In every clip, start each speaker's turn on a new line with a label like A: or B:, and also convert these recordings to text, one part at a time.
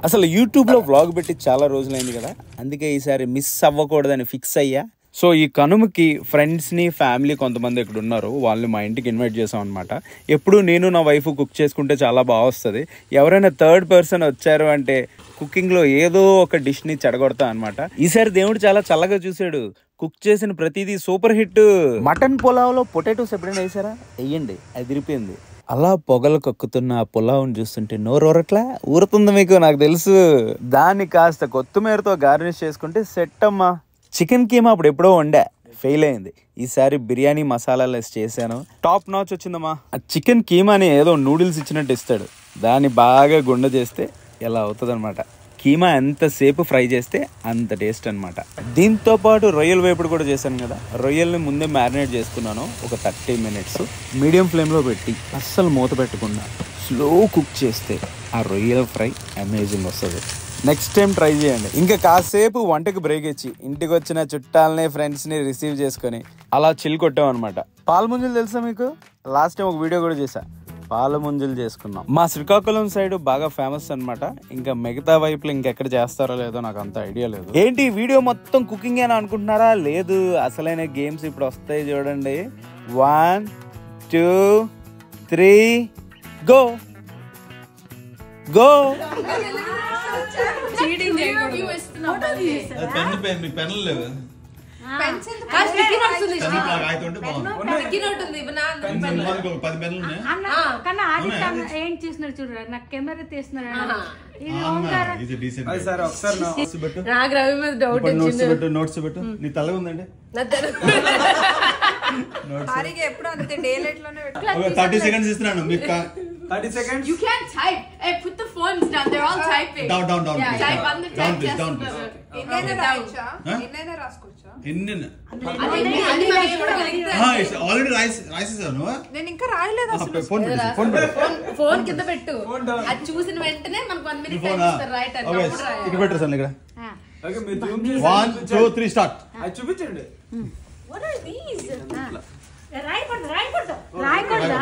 A: అసలు యూట్యూబ్లో వ్లాగ్ పెట్టి చాలా రోజులైంది కదా అందుకే ఈసారి మిస్ అవ్వకూడదని ఫిక్స్ అయ్యా సో ఈ కనుమకి ఫ్రెండ్స్ని ఫ్యామిలీ కొంతమంది ఇక్కడ ఉన్నారు వాళ్ళని మా ఇంటికి ఇన్వైట్ చేసాం అనమాట ఎప్పుడు నేను నా వైఫ్ కుక్ చేసుకుంటే చాలా బాగా వస్తుంది ఎవరైనా థర్డ్ పర్సన్ వచ్చారు అంటే కుకింగ్లో ఏదో ఒక డిష్ని చెడగొడతా అనమాట ఈసారి దేవుడు చాలా చల్లగా చూశాడు కుక్ చేసిన ప్రతిదీ సూపర్ హిట్ మటన్ పులావ్లో పొటాటోస్ ఎప్పుడైనా వేసారా వెయ్యండి అది తిరిపోయింది అలా పొగలు కక్కుతున్న ఆ పులావ్ని చూస్తుంటే నోరు ఊరట్లా ఊరుతుంది మీకు నాకు తెలుసు దాన్ని కాస్త కొత్తిమీరతో గార్నిష్ చేసుకుంటే సెట్ అమ్మా చికెన్ కీమా అప్పుడు ఎప్పుడో వండా ఫెయిల్ అయింది ఈసారి బిర్యానీ మసాలాలు వేసి చేశాను టాప్ నాచ్ వచ్చిందమ్మా ఆ చికెన్ కీమాని ఏదో నూడిల్స్ ఇచ్చినట్టు ఇస్తాడు దాన్ని బాగా గుండె చేస్తే ఇలా అవుతుంది కీమా ఎంతసేపు ఫ్రై చేస్తే అంత టేస్ట్ అనమాట దీంతో పాటు రొయ్యల వేపుడు కూడా చేశాను కదా రొయ్యల్ని ముందే మ్యారినేట్ చేసుకున్నాను ఒక థర్టీ మినిట్స్ మీడియం ఫ్లేమ్లో పెట్టి అస్సలు మూత పెట్టకుండా స్లో కుక్ చేస్తే ఆ రొయ్యల ఫ్రై అమేజింగ్ వస్తుంది నెక్స్ట్ టైం ట్రై చేయండి ఇంకా కాసేపు వంటకి బ్రేక్ ఇచ్చి ఇంటికి వచ్చిన చుట్టాలని ఫ్రెండ్స్ని రిసీవ్ చేసుకొని అలా చిల్ కొట్టాం అనమాట పాల్ముంజలు తెలుసా మీకు లాస్ట్ టైం ఒక వీడియో కూడా చేశా పాల ముంజలు చేసుకున్నాం మా శ్రీకాకుళం సైడ్ బాగా ఫేమస్ అన్నమాట ఇంకా మిగతా వైపులు ఇంకెక్కడ చేస్తారో లేదో నాకు అంత ఐడియా లేదు ఏంటి ఈ వీడియో మొత్తం కుకింగ్ అని అనుకుంటున్నారా లేదు అసలైన గేమ్స్ ఇప్పుడు వస్తాయి చూడండి one two three go go
B: cheating చేయకూడదు
C: పెన్ను పెన్ను పెన్నులు లేవు
B: కాదు, sticky notes ఉంది,
C: పెన్ను
B: sticky.
C: కాగితం ఉంటే బాగుంది
B: sticky note ఉంది, ఇవ్వు నా-
C: పెన్ను మనకు ఒక పది పెన్నులు ఉన్నాయి
D: అన్న కన్నా ఆదిత్య అన్న ఏం చేస్తున్నాడు చూడరా నాకు కెమెరా తీస్తున్నాడు అన్న. ఇది ఓంకార
C: ఇది డీసెంట్
E: అది సార్ ఒకసారి నా-
C: నోట్స్ పెట్టు
B: నాకు రవి మీద డౌట్
C: ఇప్పుడు నోట్స్
B: వచ్చింది
C: పెట్టు నోట్స్ పెట్టు నీ తల ఉందండి
B: నా తెలు-
F: హారిగా ఎప్పుడు అంతే డే లైట్ లోనే పెట్టు.
C: ఒక థర్టీ సెకండ్స్ ఇస్తున్నాను మీకు కా-
E: 30 seconds.
B: You can't type. Hey, put the phones down. They're all typing.
C: Down, down, down,
B: Yeah,
C: please,
B: type
C: down.
B: on the
C: Down,
B: type
C: please,
B: just
C: down,
B: the-
C: please.
F: ఎన్నైనా
B: down.
F: రాయొచ్చా
C: Huh?
F: ఎన్నైనా రాసుకోవచ్చా
C: ఎన్ని
B: అన్ని అన్ని మనం చూడగలిగితే
C: ఆల్రెడీ రైస్ రాసేసాను
F: నేను ఇంకా రాయలేదు అసలు
C: ఫోన్ పెట్టు ఫోన్ పెట్టు
B: ఫోన్ ఫోన్ కింద పెట్టు అది చూసిన వెంటనే మనకు వన్ మినిట్ టైం
C: ఫోన్
B: ఇస్తారు రైట్ అని
C: ఓకే
B: అప్పుడు రాయాలి.
C: ఇక్కడ పెట్టరు సార్ ఇక్కడ
D: ఆ.
E: ఓకే, మీరు zoom చేసి
C: వన్ టూ త్రీ స్టార్ట్
E: అది చూపించండి
D: రాయకూడదు రాయకూడదు రాయకూడదా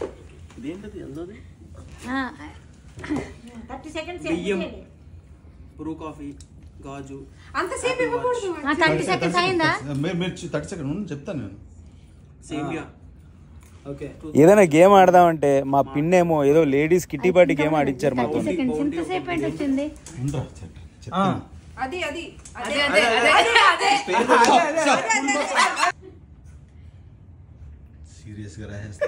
D: థర్టీ సెకండ్స్
E: బియ్యం బ్రూ కాఫీ గాజు
F: అంతసేపు ఇవ్వకూడదు
D: థర్టీ సెకండ్స్ అయిందా
C: మీరు మీరు థర్టీ సెకండ్ చెప్తాను నేను
E: సేమియా ఓకే
A: ఏదైనా గేమ్ ఆడదామంటే మా పిన్నేమో ఏదో లేడీస్ కిట్టి పాటి గేమ్ ఆడిచ్చారు మాతో
D: థర్టీ సెకండ్స్ ఇంతసేపు ఏంటి వచ్చింది
C: ఉండరా, చెప్తా- చెప్తాను.
F: అది అది
B: అదే అదే అదే అదే
C: సీరియస్ గా రాసేస్తా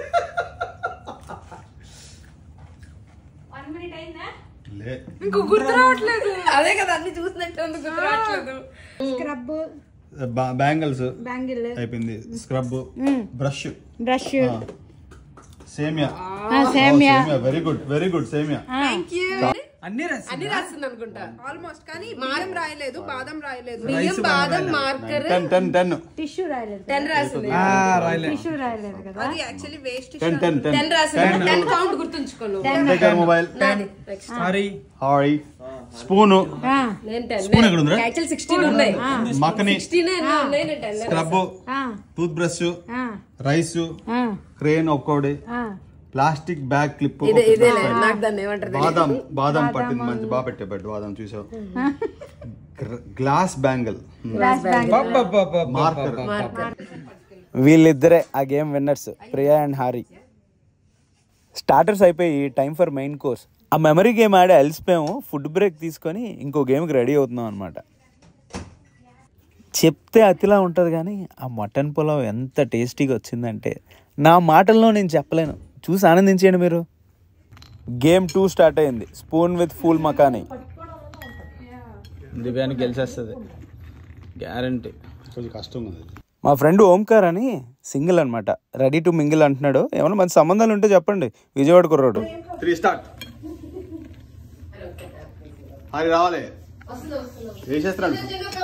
D: వన్ మినిట్ అయిందా
C: లే
F: ఇంకో గుర్తు రావట్లేదు
B: అదే కదా అన్ని చూసినట్టు ఉంది గుర్తు రావట్లేదు
D: స్క్రబ్
C: బ్యాంగిల్స్
D: బ్యాంగిల్
C: అయిపోయింది స్క్రబ్ బ్రష్
D: బ్రష్
C: సేమియా
D: సేమియా
C: వెరీ గుడ్ వెరీ గుడ్ సేమియా
F: థ్యాంక్ యూ
E: అన్ని రాసి
B: అన్ని రాస్తుంది అనుకుంటా
F: ఆల్మోస్ట్ కానీ బియ్యం రాయలేదు బాదం రాయలేదు
B: బియ్యం బాదం marker
C: ten ten ten
D: tissue రాయలేదు
B: టెన్ రాసింది
E: రాయలే
D: టిష్యూ రాయలేదు కదా
F: అది actually waste
C: ten ten ten
B: ten రాసింది టెన్ కౌంట్ గుర్తుంచుకోను
C: టేక్ మొబైల్
B: నాది నెక్స్ట్
E: సారీ
C: హాయ్ స్పూను
D: ఆ,
B: నేను టెన్
C: స్పూన్ ఎక్కడ ఉందిరా
B: యాక్చువల్ సిక్స్టీన్ ఉన్నాయి
C: మక్కని
B: సిక్స్టీన్ ఉన్నాయి నేను టెన్
C: స్క్రబ్
D: ఆ,
C: టూత్ బ్రష్
D: ఆ,
C: రైస్
D: ఆ,
C: క్రేన్ ఒక్కోటి
D: ఆ.
C: ప్లాస్టిక్ బ్యాగ్ క్లిప్
B: ఇదే ఇదే నాకు దాన్ని ఏమంటారు
C: బాదం బాదం పట్టింది మంచి బాగా పెట్టే బెడ్ బాదం చూసావు glass bangle
D: glass bangle
C: marker
A: వీళ్ళిద్దరే ఆ game winners Priya and Harry starters అయిపోయి టైం ఫర్ మెయిన్ కోర్స్ ఆ మెమరీ గేమ్ ఆడి అలసిపోయాము ఫుడ్ బ్రేక్ తీసుకొని ఇంకో గేమ్కి రెడీ అవుతున్నాం అనమాట చెప్తే అతిలా ఉంటుంది కానీ ఆ మటన్ పులావ్ ఎంత టేస్టీగా వచ్చిందంటే నా మాటల్లో నేను చెప్పలేను చూసి ఆనందించండి మీరు గేమ్ టూ స్టార్ట్ అయింది స్పూన్ విత్ ఫూల్ మకాని దివ్యానికి గెలిచేస్తుంది గ్యారంటీ
C: కొంచెం కష్టంగా ఉంది
A: మా ఫ్రెండ్ ఓంకార్ అని సింగిల్ అనమాట రెడీ టు మింగిల్ అంటున్నాడు ఏమైనా మంచి సంబంధాలు ఉంటే చెప్పండి విజయవాడ కుర్రాడు
C: త్రీ స్టార్ట్ అది రావాలి వేసేస్తున్నాడు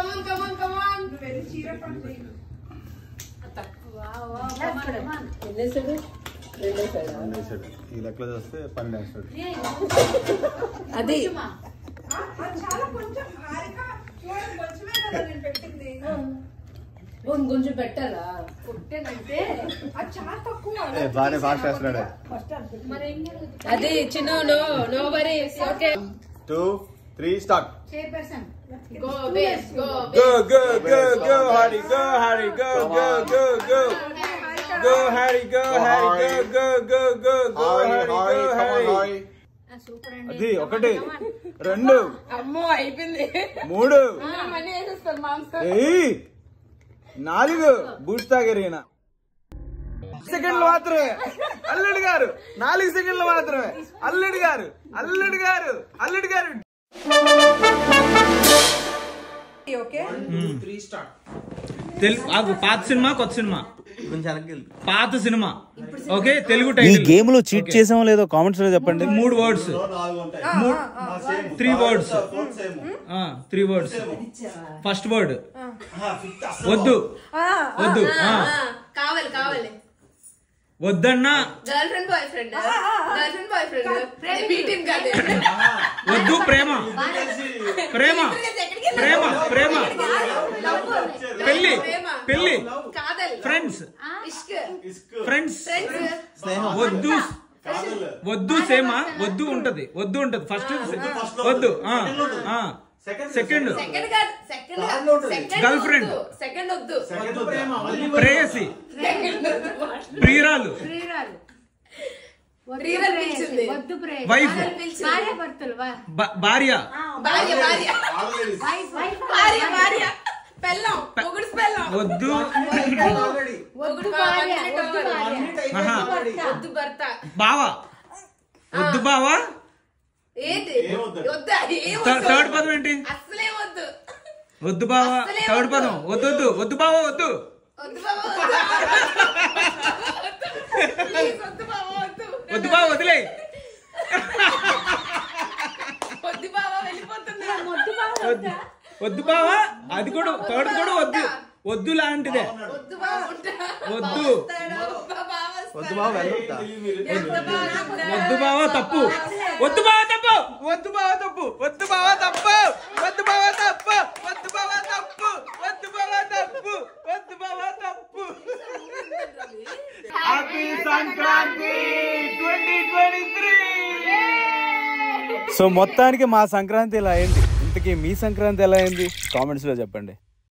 C: వేసాడు. ఈ లెక్కలో చూస్తే పన్నెండు వేస్తాడు
B: అది
F: చాలా కొంచెం హారిక చూడండి కొంచెమే కదా నేను పెట్టింది
B: ఓ, ఇంకొంచెం పెట్టాలా
F: అది చాలా తక్కువ
C: ఏ, బాగానే ఫాస్ట్ వేస్తున్నాడు
B: అది చిన్న no no worry okay
C: two three start
B: go base go
A: Go, go, go, go, Harry, go, Harry, go, go, go, go. Go, Harry, go, Harry, go, go, go, go, go,
C: hi
A: Harry,
C: hi
A: go,
C: come on
A: Harry.
C: Hi
A: అది ఒకటి రెండు
B: అమ్మో అయిపోయింది
A: మూడు
B: money వేసేస్తారు మాంసం
A: ఏయ్ నాలుగు బూట్ తాగరిగిన సెకండ్లు మాత్రమే అల్లుడు గారు నాలుగు సెకండ్లు మాత్రమే అల్లుడు గారు అల్లుడు గారు అల్లుడు గారు
F: ఓకే
E: త్రీ స్టార్ట్
A: తెలుగు ఆగు, పాత సినిమా కొత్త సినిమా
E: కొంచెం వెనక్కి వెళ్ళు.
A: పాత సినిమా ఓకే తెలుగు
G: ఈ
A: టైటిల్
G: గేమ్ లో చీట్ చేసామో లేదో కామెంట్స్ లో చెప్పండి
A: మూడు words three words three words first word వద్దు వద్దు ఆ.
B: కావాలి కావాలి
A: వద్దన్నా
B: girl friend boy friend girl friend boy friend beating కాదు
A: వద్దు ప్రేమ ప్రేమ ప్రేమ ప్రేమ పెళ్లి పెళ్లి
B: కాదల్
A: ఫ్రెండ్స్
B: ఇష్క్
A: ఫ్రెండ్స్
B: ఫ్రెండ్స్
A: వద్దు వద్దు సేమా వద్దు ఉంటది వద్దు ఉంటది ఫస్ట్ వద్దు సెకండ్
B: సెకండ్ కాదు సెకండ్ సెకండ్
A: Girlfriend.
B: సెకండ్ వద్దు
A: ప్రేయసి
B: సెకండ్
A: ప్రియురాలు
D: ప్రియురాలు వద్దు
B: ప్రియురాలు
D: ప్రేయసి,
B: పిలిచింది.
D: వద్దు ప్రేయసి.
A: వైఫ్
B: పిలిచింది.
D: భార్య భర్తలు వా-
A: బ- భార్య
B: భార్య భార్య
D: వైఫ్ వైఫ్
B: భార్య భార్య పెళ్ళం మొగుడు పెళ్ళం
A: వద్దు
E: ఆల్రెడీ
D: వద్దు భార్య వద్దు భార్య
A: ఆహా.
B: వద్దు భర్త
A: బావా వద్దు బావా
B: ఏంటి వద్దా ఏం
A: థర్డ్
B: వద్దు?
A: థర్డ్ పదం ఏంటి
B: అస్సలే వద్దు
A: వద్దు బావా
B: అస్సలే
A: థర్డ్
B: వద్దు.
A: పదం వద్దు వద్దు వద్దు బావా వద్దు
B: వద్దు బాబా వద్దు Please, వద్దు బాబా వద్దు
A: వద్దు బావా వదిలే
B: వద్దు బాబా వెళ్ళిపోతుంది
D: వద్దు బావ వద్దా?
A: వద్దు బావా అది కూడా థర్డ్ కూడా వద్దు వద్దు లాంటిదే
B: వద్దు బాబా ఉంటా
A: వద్దు
B: బాబా
C: వద్దు బాబు వెళ్ళొద్దా
A: వద్దు బావా తప్పు వద్దు బావా తప్పు వద్దు బావా తప్పు వద్దు బావా తప్పు వద్దు బావా తప్పు వద్దు బావా తప్పు వద్దు బావా తప్పు వద్దు బావా తప్పు happy Sankranti twenty twenty three so మొత్తానికి మా సంక్రాంతి ఇలా అయింది ఇంతకీ మీ సంక్రాంతి ఎలా అయింది కామెంట్స్ లో చెప్పండి